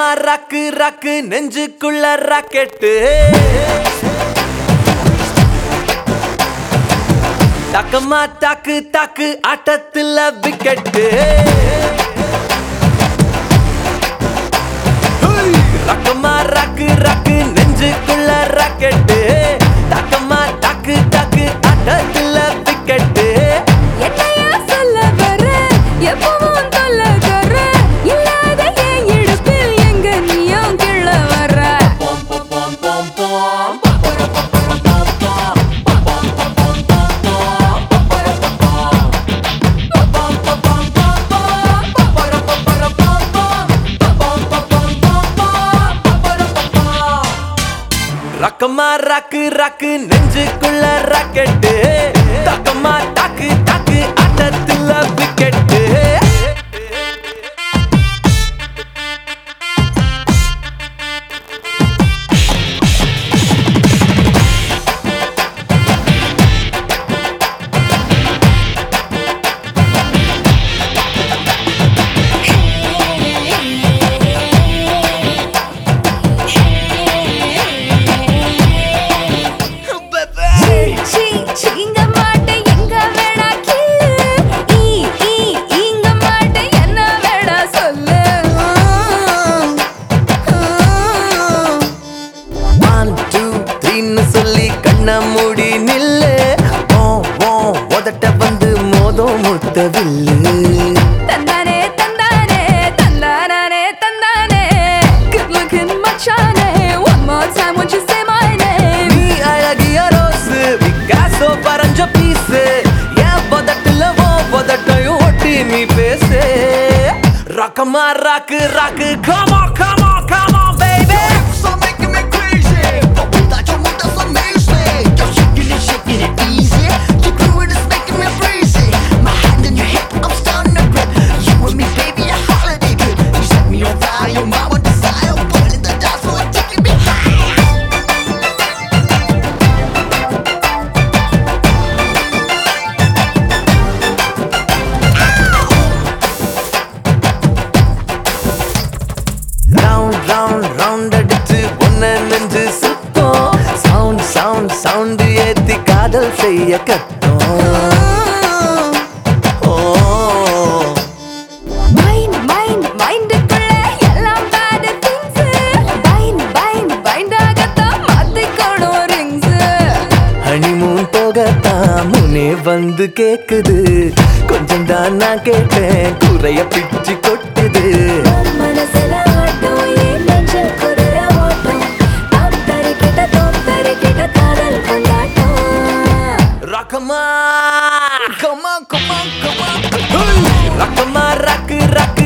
ரக்கமா ரக்கு ரக்கு நெஞ்சுக்குள்ள ராக்கெட்டு டக்கமா தாக்கு தாக்கு ஆட்டத்துல விக்கெட்டு ரக்கமா ரக்கு ரக்கு நெஞ்சுக்குள்ள ராக்கெட்டு டக்கமா தாக்கு தாக்கு ஆட்டத்துல விக்கெட்டு என்னையா சொல்ல வர எப்பவும் தொல்ல தர இல்லாத என் இடுப்பில் எங்க நீயும் கிள்ள வர ரக்கமா ராக்கு ராக்கு நெஞ்சுக்குள்ள ராக்கெட்டு தக்கமா தாக்கு தாக்கு ஆட்டத்துல விக்கெட்டு சீ சீங்க மாட்டே எங்க வேணா கிள்ளு ஈ ஈ ஈங்க மாட்டே என்ன வேணா சொல்லு ஒன் டூ த்ரீன்னு சொல்லி கண்ண மூடி நில்லு ஓ ஓ உதட்ட வந்து மோதம் முத்தவில்லு தந்தானே தந்தானே தந்தானே தந்தானே good looking மச்சானே one more time won't you say my name நீ அழகிய ரோஸு பிக்காசோ பறஞ்ச பீஸு என் பதட்டுல ஓ பதட்டையும் ஒட்டி நீ பேசு ரக்கமா rock rock come on come on come on baby So making me crazy, but without your move that's amazing. You're shaking it, shaking it easy. Your groove is making me crazy. My hand in your hip, I'm starting to grip. You and me, baby, a holiday trip. You set me on fire, my one desire. Pulling the dance floor, taking me high. Round round round அடிச்சு ஒன்ன நெஞ்சு சுத்தம் sound sound sound ஏத்தி காதல் செய்ய கத்தோம் ஓ mind mind மைண்டுக்குள்ள எல்லாம் bad things பைண்ட் பைண்ட் பைண்ட் ஆகத்தான் மாத்திக்கணும் rings ஹனிமூன் போகத்தான் முனே வந்து கேக்குது கொஞ்சம் தான் நான் கேட்டேன் குறைய பிச்சு கொட்டுது மனசுல ஆட்டம் என் நெஞ்சில் குதிரை ஓட்டம் தாத்தரி கிட்ட தோத்தரி கிட்ட காதல் கொண்டாட்டம் ரக்கமா Come on, come on, come on. ரக்கமா ரக்கு ரக்கு